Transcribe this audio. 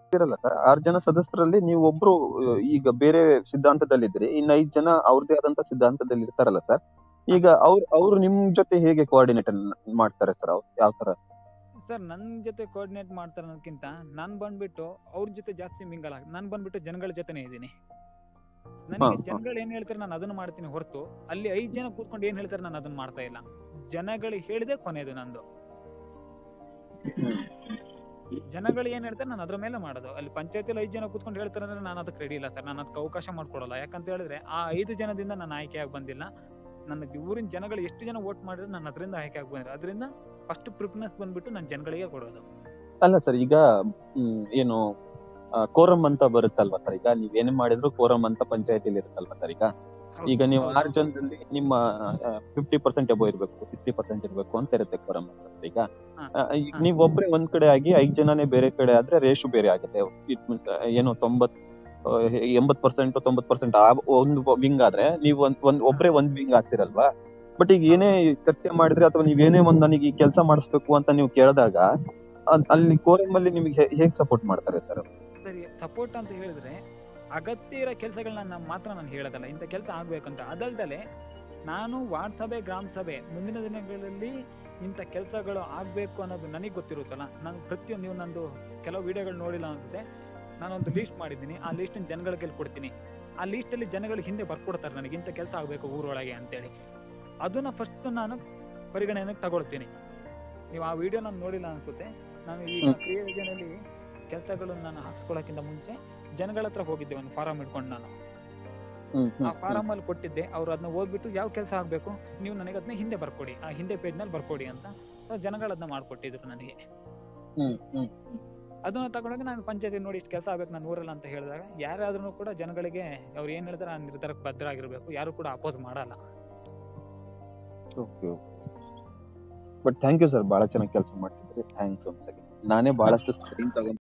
ಇರಲ್ಲ sir R ಜನ ಸದಸ್ಯರಲ್ಲಿ ನೀವು ಒಬ್ರು ಆ, ಈಗ ಬೇರೆ ಸಿದ್ಧಾಂತದಲ್ಲಿದ್ರಿ ಇನ್ನ ಐದ್ ಜನ ಅವ್ರದೇ ಆದಂತ ಸಿದ್ಧಾಂತದಲ್ಲಿ ಇರ್ತಾರಲ್ಲ ಸರ್ ಈಗ ಅವ್ರು ಅವ್ರು ನಿಮ್ ಜೊತೆ ಹೇಗೆ ಕೋಆರ್ಡಿನೇಟ್ ಮಾಡ್ತಾರೆ ಸರ್ ಅವ್ರು ಯಾವ ತರ ಸರ್ ನನ್ನ ಜೊತೆ ಕೋಆರ್ಡಿನೇಟ್ ಮಾಡ್ತಾರೆ ಅನ್ನೋದಕ್ಕಿಂತ ನಾನು ಬಂದ್ಬಿಟ್ಟು ಅವ್ರ ಜೊತೆ ಜಾಸ್ತಿ ಮಿಂಗಲ್ ಆಗ ನಾನು ಬಂದ್ಬಿಟ್ಟು ಜನಗಳ ಜೊತೆನೇ ಇದ್ದೀನಿ ನನಗೆ ಹಾ. ಜನಗಳು ಏನ್ ಹೇಳ್ತಾರೆ ನಾನು ಅದನ್ನ ಮಾಡ್ತೀನಿ ಹೊರತು ಅಲ್ಲಿ ಐದ್ ಜನ ಕೂತ್ಕೊಂಡು ಏನ್ ಹೇಳ್ತಾರೆ ನಾನು ಅದನ್ನ ಮಾಡ್ತಾ ಇಲ್ಲ ಜನಗಳು ಹೇಳಿದೆ ಕೊನೆಯದು ನಂದು ಜನಗಳು ಏನ್ ಹೇಳ್ತಾರೆ ನಾನು ಅದ್ರ ಮೇಲೆ ಮಾಡೋದು ಅಲ್ಲಿ ಪಂಚಾಯತಿಲಿ ಐದು ಜನ ಕೂತ್ಕೊಂಡು ಹೇಳ್ತಾರೆ ಅಂದ್ರೆ ನಾನು ಅದಕ್ಕೆ ರೆಡಿ ಇಲ್ಲ ಸರ್ ನಾನು ಅದಕ್ಕೆ ಅವಕಾಶ ಮಾಡ್ಕೊಡಲ್ಲ ಯಾಕಂತ ಹೇಳಿದ್ರೆ ಆ ಐದು ಜನದಿಂದ ನಾನು ಆಯ್ಕೆಯಾಗಿ ಬಂದಿಲ್ಲ ನನ್ನ ಜಿ- ಊರಿನ ಜನಗಳು ಎಷ್ಟು ಜನ ವೋಟ್ ಮಾಡಿದ್ರೆ ನಾನು ಅದರಿಂದ ಆಯ್ಕೆ ಆಗಿ ಬಂದಿಲ್ಲ ಅದರಿಂದ ಫಸ್ಟ್ ಪ್ರಿಫರೆನ್ಸ್ ಬಂದ್ಬಿಟ್ಟು ನಾನು ಜನಗಳಿಗೆ ಕೊಡೋದು ಅಲ್ಲ ಸರ್ ಈಗ ಹ್ಮ್, ಏನು ಕೋರಂ ಅಂತ ಬರುತ್ತಲ್ವಾ ಸರ್ ಈಗ ನೀವ್ ಏನೇ ಮಾಡಿದ್ರು ಕೋರಂ ಅಂತ ಪಂಚಾಯತಿಲಿ ಇರುತ್ತಲ್ವಾ ಸರ್ ಈಗ ಈಗ ನೀವು ಹೌದು. ಆರು ಜನದಲ್ಲಿ ನಿಮ್ಮ ಫಿಫ್ಟಿ ಪರ್ಸೆಂಟ್ ಎಬೋ ಇರ್ಬೇಕು ಸಿಕ್ಸ್ಟಿ ಪರ್ಸೆಂಟ್ ಇರ್ಬೇಕು ಅಂತ ಇರುತ್ತೆ ಕೋರಂ ಅಂತ ಈಗ ಹಾ. ಆ, ಈಗ ಹಾ. ನೀವ್ ಒಬ್ರೇ ಒಂದ್ ಕಡೆ ಆಗಿ ಐದ್ ಜನನೇ ಬೇರೆ ಕಡೆ ಆದ್ರೆ ರೇಷು ಬೇರೆ ಆಗುತ್ತೆ It means, ಆ, ಏನು ತೊಂಬತ್ ಆ, ಎಂಬತ್ ಪರ್ಸೆಂಟ್ ತೊಂಬತ್ ಪರ್ಸೆಂಟ್ ಒಂದು ವಿಂಗ್ ಆದ್ರೆ ನೀವು ಒಂದ್ ಒಂದ್ ಒಬ್ರೇ ಒಂದ್ ವಿಂಗ್ ಆಗ್ತಿರಲ್ವಾ ಬಟ್ ಈಗ ಏನೇ ಚರ್ಚೆ ಮಾಡಿದ್ರೆ ಅಥವಾ ನೀವ್ ಏನೇ ಒಂದ್ ನನಗೆ ಈ ಕೆಲಸ ಮಾಡಿಸ್ಬೇಕು ಅಂತ ನೀವು ಕೇಳಿದಾಗ ಅದ್- ಅಲ್ಲಿ ಕೋರಂ ಅಲ್ಲಿ ನಿಮಗೆ ಹೇಗ್ ಸಪೋರ್ಟ್ ಮಾಡ್ತಾರೆ ಸರ್ ಸರಿ ಸಪೋರ್ಟ್ ಅಂತ ಹೇಳಿದ್ರೆ ಅಗತ್ಯ ಇರೋ ಕೆಲಸಗಳನ್ನ ಮಾತ್ರ ನಾನು ಹೇಳೋದಲ್ಲ ಇಂಥ ಕೆಲಸ ಆಗ್ಬೇಕಂತ ಅದಲ್ದಲೆ ನಾನು ವಾರ್ಡ್ ಸಭೆ ಗ್ರಾಮ ಸಭೆ ಮುಂದಿನ ದಿನಗಳಲ್ಲಿ ಇಂಥ ಕೆಲಸಗಳು ಆಗ್ಬೇಕು ಅನ್ನೋದು ನನಗೆ ಗೊತ್ತಿರುತ್ತಲ್ಲ ನಾನು ಪ್ರತಿಯೊಂದು ನೀವು ನಂದು ಕೆಲವು ವಿಡಿಯೋಗಳು ನೋಡಿಲ್ಲ ಅನ್ಸುತ್ತೆ ನಾನೊಂದು ಲೀಸ್ಟ್ ಮಾಡಿದ್ದೀನಿ ಆ ಲಿಸ್ಟ್ ಜನಗಳಿಗೆ ಕೊಡ್ತೀನಿ ಆ list ಅಲ್ಲಿ ಜನಗಳು ಹಿಂದೆ ಬರ್ಕೊಡ್ತಾರೆ ನನಗೆ ಇಂಥ ಕೆಲಸ ಆಗ್ಬೇಕು ಊರೊಳಗೆ ಅಂತೇಳಿ ಅದನ್ನ ಫಸ್ಟ್ ನಾನು ಪರಿಗಣನೆಗೆ ತಗೊಳ್ತೀನಿ ನೀವು ಆ ವಿಡಿಯೋ ನಾನು ನೋಡಿಲ್ಲ ಅನ್ಸುತ್ತೆ ನಾನು ಈಗ ಹ್ಮ್. ಕ್ರಿಯಾ ಯೋಜನೆಯಲ್ಲಿ ಕೆಲಸಗಳನ್ನು ನಾನು ಹಾಕ್ಸ್ಕೊಳ್ಳೋಕ್ಕಿಂತ ಮುಂಚೆ ಜನಗಳ ಹತ್ರ ಹೋಗಿದ್ದೆ ಒಂದು ಫಾರಂ ಇಟ್ಕೊಂಡು ನಾನು ಆ ಫಾರಂ ಅಲ್ಲಿ ಕೊಟ್ಟಿದ್ದೆ ಅವ್ರು ಅದನ್ನ ಓದ್ಬಿಟ್ಟು ಯಾವ ಕೆಲಸ ಆಗ್ಬೇಕು ನೀವು ನನಗೆ ಅದನ್ನ ಹಿಂದೆ ಬರ್ಕೊಡಿ ಆ ಹಿಂದೆ ಪೇಜ್ ನಲ್ಲಿ ಬರ್ಕೊಡಿ ಅಂತ ಸೊ ಜನಗಳು ಅದನ್ನ ಮಾಡ್ಕೊಟ್ಟಿದ್ರು ನನಗೆ ಅದನ್ನ ತಗೊಂಡಾಗ ನಾನು ಪಂಚಾಯತಿ ನೋಡಿ ಇಷ್ಟು ಕೆಲಸ ಆಗ್ಬೇಕು ನಾನು ಊರಲ್ಲ ಅಂತ ಹೇಳಿದಾಗ ಯಾರಾದ್ರೂ ಕೂಡ ಜನಗಳಿಗೆ ಅವ್ರು ಏನ್ ಹೇಳ್ತಾರೆ ಆ ನಿರ್ಧಾರಕ್ಕೆ ಭದ್ರ ಆಗಿರ್ಬೇಕು ಯಾರು ಕೂಡ ಅಪೋಸ್ ಮಾಡಲ್ಲ okay but thank you sir ಬಹಳ ಚೆನ್ನಾಗಿ ಕೆಲಸ ಮಾಡ್ತಿದ್ರಿ ಥ್ಯಾಂಕ್ಸ್ ಒಂದ್ಸರಿ ನಾನೇ ಬಹಳಷ್ಟು ಸ್ಕ್ರೀನ್ ತಗೊಂಡ್